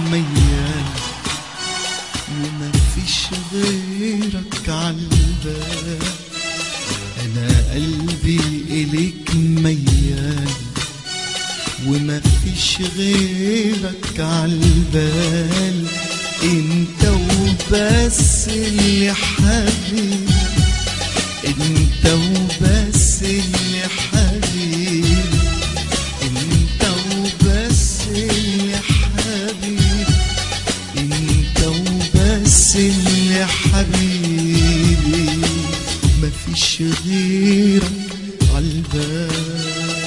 ميال وما فيش غيرك عالبال انا قلبي اليك ميال وما فيش غيرك عالبال انت وبس اللي حبيب انت وبس اللي حبيب انت وبس اللي حبيب انت وبس اللي حبيبي مفيش غيرك عالبال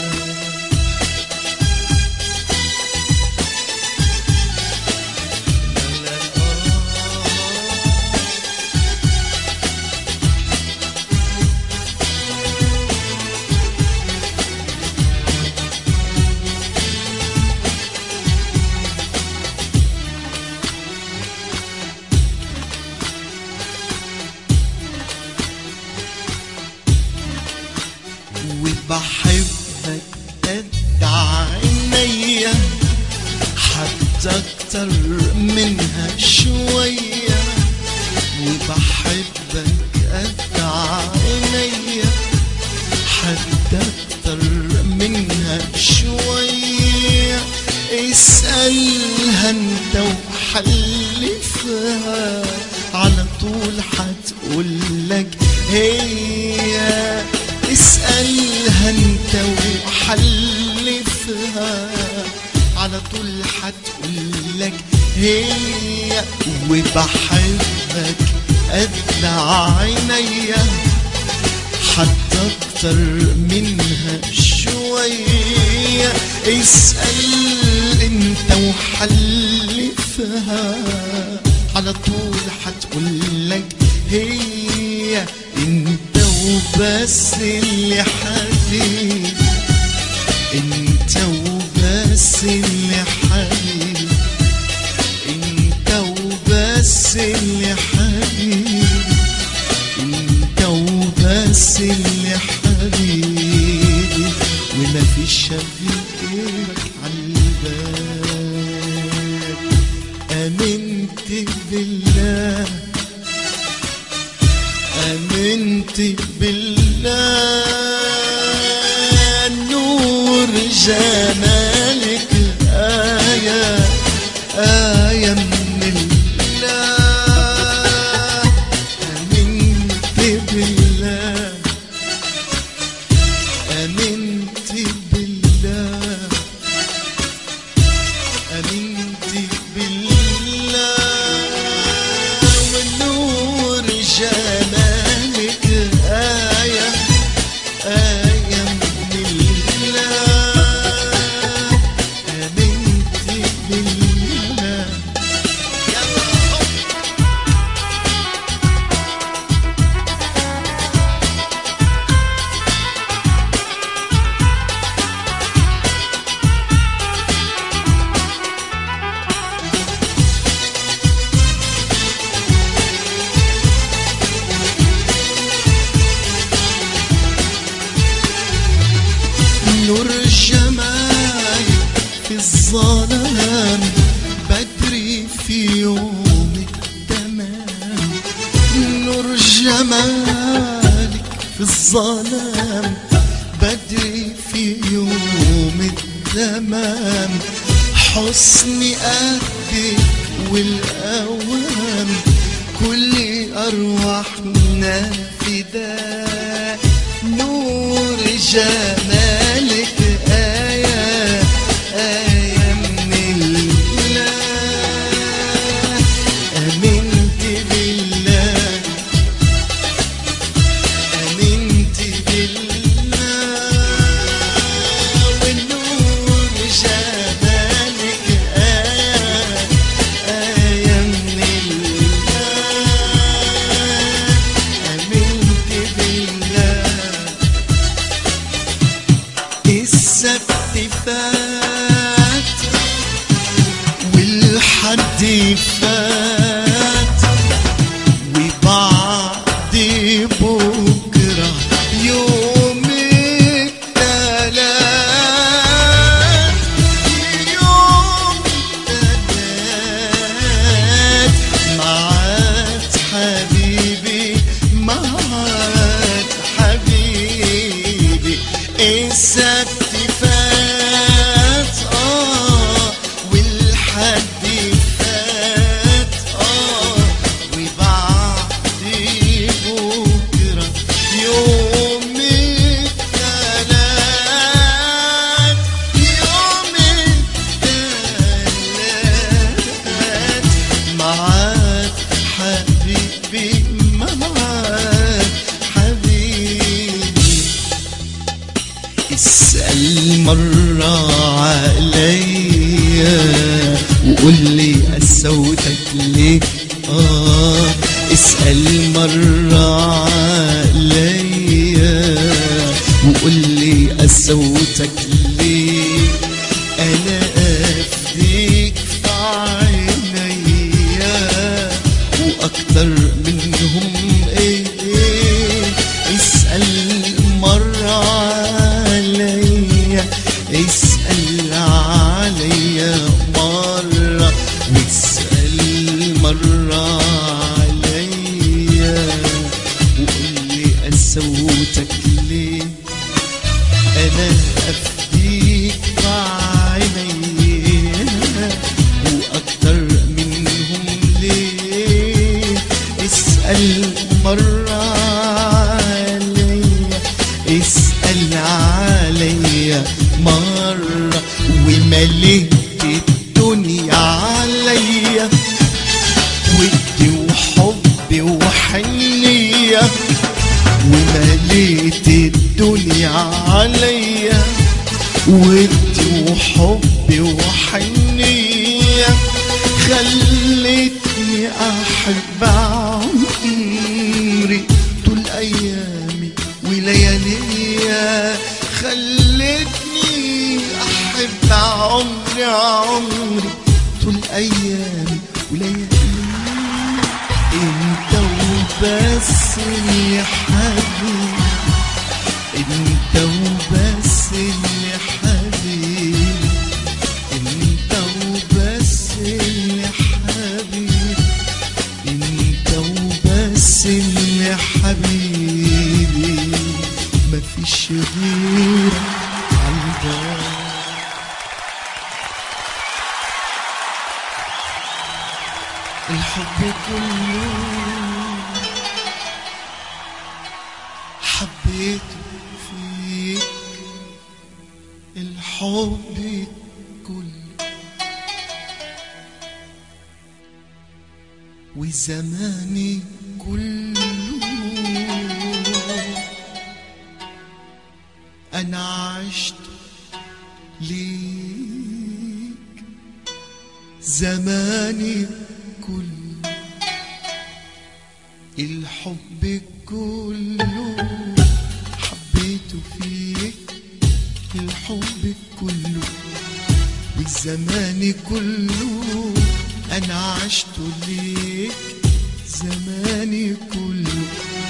وبحبك قد عينيا حتى اكتر منها شوية وبحبك قد عينيا حتى اكتر منها شوية اسألها انت وحلفها على طول هتقولك هي اسألها انت وحلفها على طول هتقولك هي وبحبك قد عينيا حتى اكتر منها شوية اسأل انت وحلفها على طول هتقولك هي انت وبس اللي حبيب انت وبس اللي حبيب انت وبس اللي حبيب انت وبس اللي حبيبي وما فيش غيرك عالبال امنت بالله امنت بالله نور جمالك آية آية من الله آمنت بالله آمنت بالله آمنت بالله ونور جمالك آية آية من الله آمنت بالله يلا نور جمالك في الظلام بدري في يوم التمام نور جمالك في الظلام بدري في يوم التمام حسن قدك والأوام كل أرواحنا فداك نور جمالك آية آية من الله آمنت بالله آمنت بالله والنور جمالك آية آية من الله آمنت بالله مرة عليا وقول لي قسوتك ليه آه اسأل مرة عليا وقول لي قسوتك ليه أنا أفديك في عينيا وأكتر منهم إيه اسأل مرة عليا اسأل عليا مرة واسأل مرة عليا وقول لي قسوتك ليه انا افديك بعينيا واكتر منهم ليه اسال مره عليا اسال عليا مره ومليت الدنيا عليا ودي وحبي وحنيه ومليت الدنيا عليا ودي وحبي وحنية خلتني أحب عمري طول أيامي ولياليا خلتني أحب عمري عمري طول أيامي ولياليا انت وبس يا حبيبي انت وبس يا حبيبي انت وبس يا حبيبي انت وبس يا حبيبي مفيش غيرك عالبال الحب كله حبيته فيك الحب كله وزماني كله انا عشت ليك زماني كله الحب كله حبيته فيك الحب كله والزمان كله انا عشت ليك زماني كله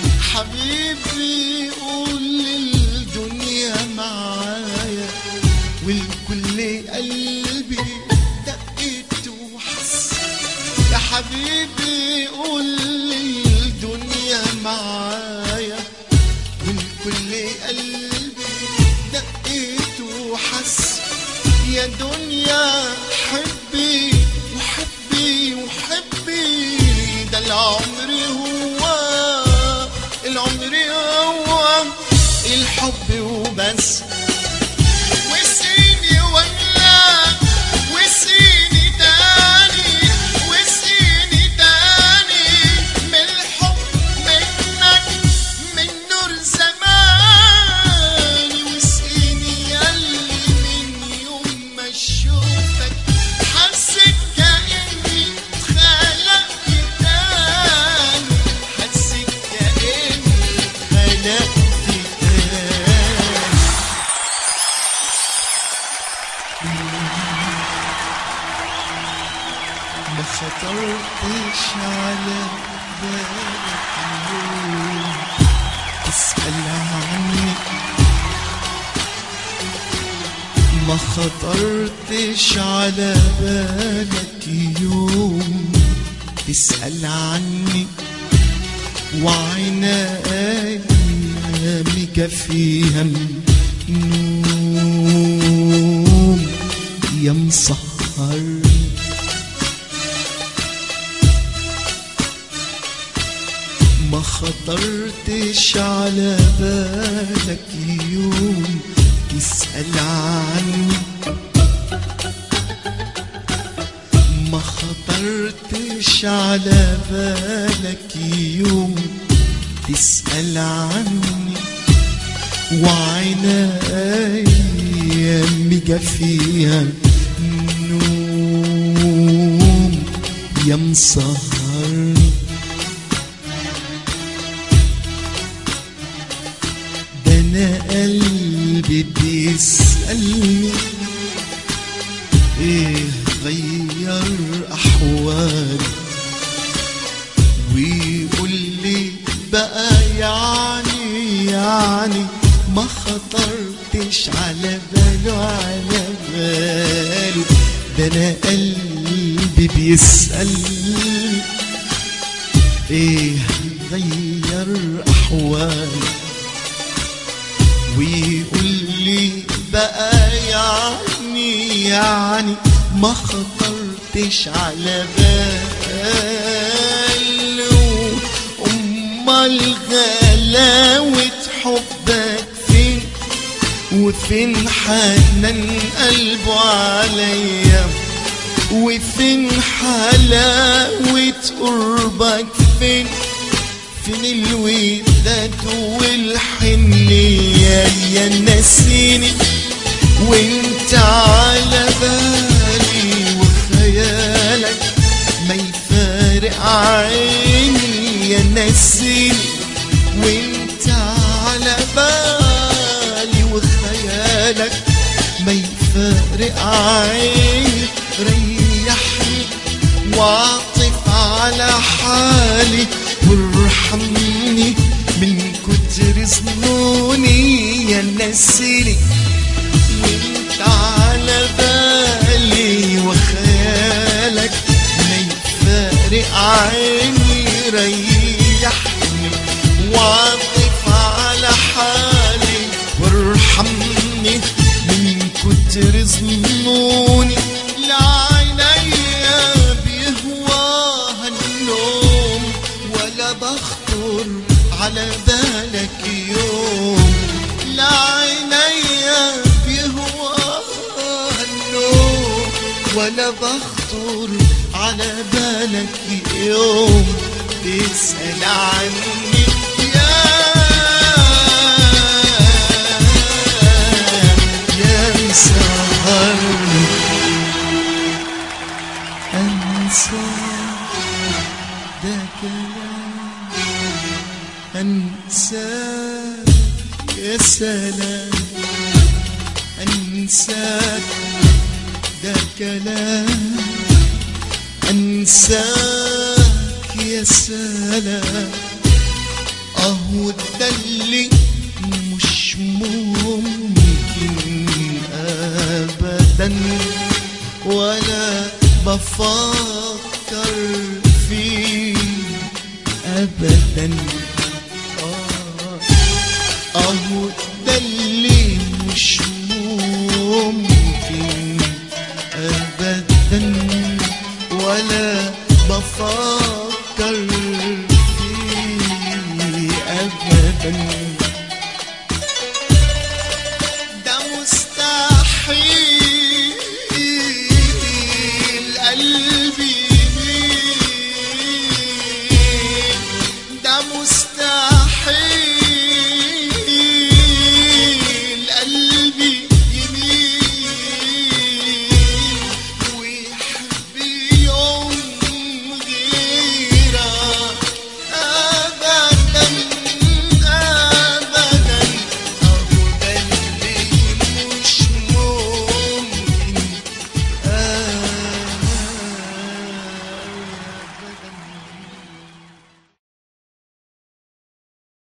حبيبي قول للدنيا معايا والكل قلبي دقت وحس يا حبيبي قول للدنيا معايا والكل قلبي دقت وحس يا دنيا حبي وحبي وحبي ده العمر هو العمر هو الحب وبس وسيني ولا وسيني تاني وسيني تاني من الحب منك من نور زماني وسيني ياللي من يوم ما اشوفك حسيت كأني اتخلقت تاني حسيت كأني اتخلقت تاني ما خطرتش على بالك اليوم تسأل عني ما خطرتش على بالك يوم تسأل عني وعنايامك فيها النوم يا مسهر ما خطرتش على بالك يوم تسأل عني ما خطرتش على بالك يوم تسأل عني وعنايامك ايام جا فيها نوم يا مسهرني ده انا قلبي بيسألني ايه غير احوالي ويقول لي بقى يعني يعني ما خطرتش على باله على باله ده انا قلبي بيسأل ايه غير احوالي ويقول لي بقى يعني يعني ما خطرتش على باله امال غلاوة حبك فين وفين حنان قلبه عليا وفين حلاوة قربك فين فين الوداد والحنية يا نسيني وانت على بالي وخيالك ما يفارق عيني يا نسيني وانت على بالي وخيالك ما يفارق عيني ريحني واعطف على حالي وارحمني من كتر ظنوني يا نسيني وانت على بالي وخيالك ما يفارق عيني ريحني واعطف على حالي وارحمني من كتر ظنوني لا عينيا بيهواها النوم ولا بخطر على بالك يوم لا عينيا بيهواها النوم ولا بخطر على بالك يوم تسأل عني يا يا مسهرني أنسى ده كلام أنساك يا سلام أنساك ده كلام أنساك يا سلام أهو ده اللي مش ممكن أبدا ولا بفكر فيه أبدا آه، أهو ده اللي مش